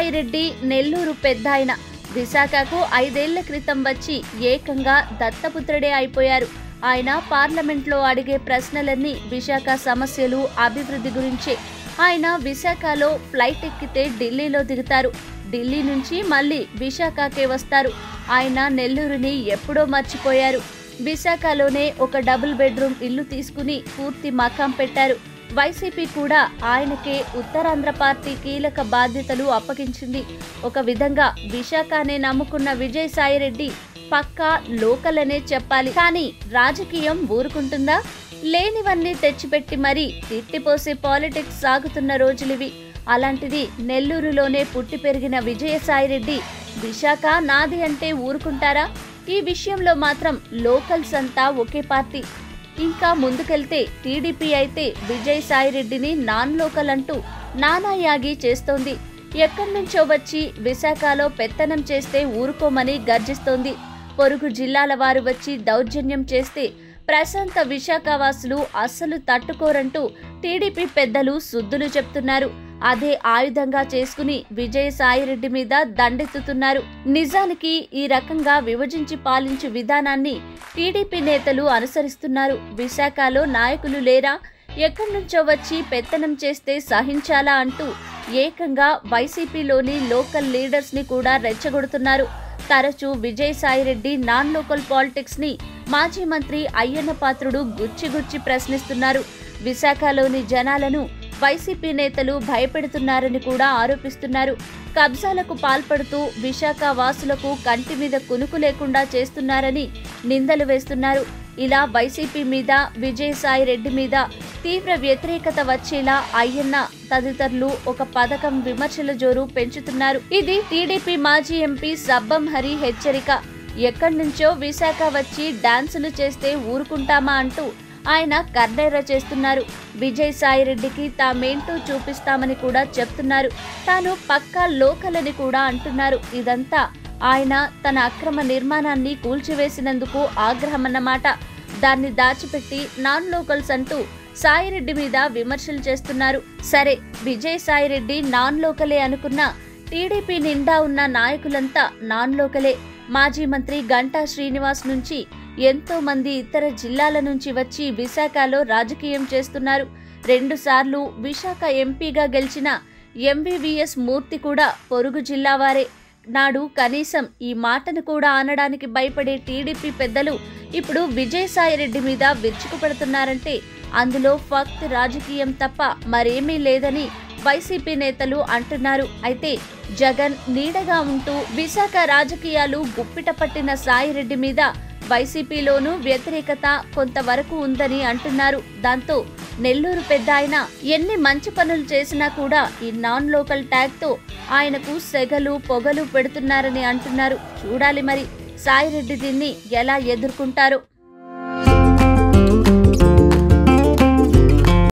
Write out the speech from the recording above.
విజయసాయిరెడ్డి నెల్లూరు పెద్దాయన విశాఖకు ఐదేళ్ల క్రితం వచ్చి ఏకంగా దత్తపుత్రుడే అయిపోయారు ఆయన పార్లమెంట్లో అడిగే ప్రశ్నలన్నీ విశాఖ సమస్యలు అభివృద్ధి గురించే ఆయన విశాఖలో ఫ్లైట్ ఎక్కితే ఢిల్లీలో దిగుతారు ఢిల్లీ నుంచి మళ్ళీ విశాఖకే వస్తారు ఆయన నెల్లూరుని ఎప్పుడో మర్చిపోయారు విశాఖలోనే ఒక డబుల్ బెడ్రూమ్ ఇల్లు తీసుకుని పూర్తి మకాం పెట్టారు వైసీపీ కూడా ఆయనకే ఉత్తరాంధ్ర పార్టీ కీలక బాధ్యతలు అప్పగించింది ఒక విధంగా విశాఖనే నమ్ముకున్న విజయసాయిరెడ్డి పక్కా లోకల్ అనే చెప్పాలి కానీ రాజకీయం ఊరుకుంటుందా లేనివన్నీ తెచ్చిపెట్టి మరీ తిట్టిపోసే పాలిటిక్స్ సాగుతున్న రోజులివి అలాంటిది నెల్లూరులోనే పుట్టి పెరిగిన విజయసాయిరెడ్డి విశాఖ నాది అంటే ఊరుకుంటారా ఈ విషయంలో మాత్రం లోకల్స్ అంతా ఒకే పార్టీ ఇంకా ముందుకెళ్తే టీడీపీ అయితే విజయ్ సాయిరెడ్డిని నాన్ లోకల్ అంటూ నానాయాగి చేస్తోంది ఎక్కడి నుంచో వచ్చి విశాఖలో పెత్తనం చేస్తే ఊరుకోమని గర్జిస్తోంది పొరుగు జిల్లాల వారు వచ్చి దౌర్జన్యం చేస్తే ప్రశాంత విశాఖవాసులు అస్సలు తట్టుకోరంటూ టీడీపీ పెద్దలు సుద్దులు చెప్తున్నారు అదే ఆయుధంగా చేసుకుని విజయ సాయిరెడ్డి మీద దండెత్తుతున్నారు నిజానికి ఈ రకంగా విభజించి పాలించే విధానాన్ని టీడీపీ నేతలు అనుసరిస్తున్నారు విశాఖలో నాయకులు లేరా ఎక్కడి నుంచో వచ్చి పెత్తనం చేస్తే సహించాలా అంటూ ఏకంగా వైసీపీలోని లోకల్ లీడర్స్ ని కూడా రెచ్చగొడుతున్నారు తరచూ విజయసాయిరెడ్డి నాన్ లోకల్ పాలిటిక్స్ ని మాజీ మంత్రి అయ్యన్న పాత్రుడు గుచ్చి గుచ్చి ప్రశ్నిస్తున్నారు విశాఖలోని జనాలను వైసీపీ నేతలు భయపెడుతున్నారని కూడా ఆరోపిస్తున్నారు కబ్జాలకు పాల్పడుతూ విశాఖ వాసులకు కంటి మీద కునుకు లేకుండా చేస్తున్నారని నిందలు వేస్తున్నారు ఇలా వైసీపీ మీద విజయసాయి రెడ్డి మీద తీవ్ర వ్యతిరేకత వచ్చేలా అయ్యన్న తదితరులు ఒక పథకం విమర్శల జోరు పెంచుతున్నారు ఇది టీడీపీ మాజీ ఎంపీ సబ్బం హరి హెచ్చరిక ఎక్కడి నుంచో విశాఖ వచ్చి డాన్సులు చేస్తే ఊరుకుంటామా అంటూ ఆయన కర్ణెర్ర చేస్తున్నారు విజయ్ సాయి రెడ్డికి తామేంటో చూపిస్తామని కూడా చెప్తున్నారు తాను పక్కా లోకల్ అని కూడా అంటున్నారు ఇదంతా ఆయన తన అక్రమ నిర్మాణాన్ని కూల్చివేసినందుకు ఆగ్రహమన్నమాట దాన్ని దాచిపెట్టి నాన్ లోకల్స్ అంటూ సాయిరెడ్డి మీద విమర్శలు చేస్తున్నారు సరే విజయ్ సాయిరెడ్డి నాన్ లోకలే అనుకున్నా టీడీపీ నిండా ఉన్న నాయకులంతా నాన్ లోకలే మాజీ మంత్రి గంటా శ్రీనివాస్ నుంచి ఎంతో మంది ఇతర జిల్లాల నుంచి వచ్చి విశాఖలో రాజకీయం చేస్తున్నారు రెండుసార్లు విశాఖ ఎంపీగా గెలిచిన ఎంవీవీఎస్ మూర్తి కూడా పొరుగు జిల్లా వారే నాడు కనీసం ఈ మాటను కూడా అనడానికి భయపడే టీడీపీ పెద్దలు ఇప్పుడు విజయసాయిరెడ్డి మీద విరుచుకుపడుతున్నారంటే అందులో ఫక్త్ రాజకీయం తప్ప మరేమీ లేదని వైసీపీ నేతలు అంటున్నారు అయితే జగన్ నీడగా ఉంటూ విశాఖ రాజకీయాలు గుప్పిట పట్టిన సాయిరెడ్డి మీద వైసీపీలోనూ వ్యతిరేకత కొంతవరకు ఉందని అంటున్నారు దాంతో నెల్లూరు పెద్ద ఆయన ఎన్ని మంచి పనులు చేసినా కూడా ఈ నాన్ లోకల్ ట్యాగ్ తో ఆయనకు సెగలు పొగలు పెడుతున్నారని అంటున్నారు చూడాలి మరి సాయిరెడ్డి దీన్ని ఎలా ఎదుర్కొంటారో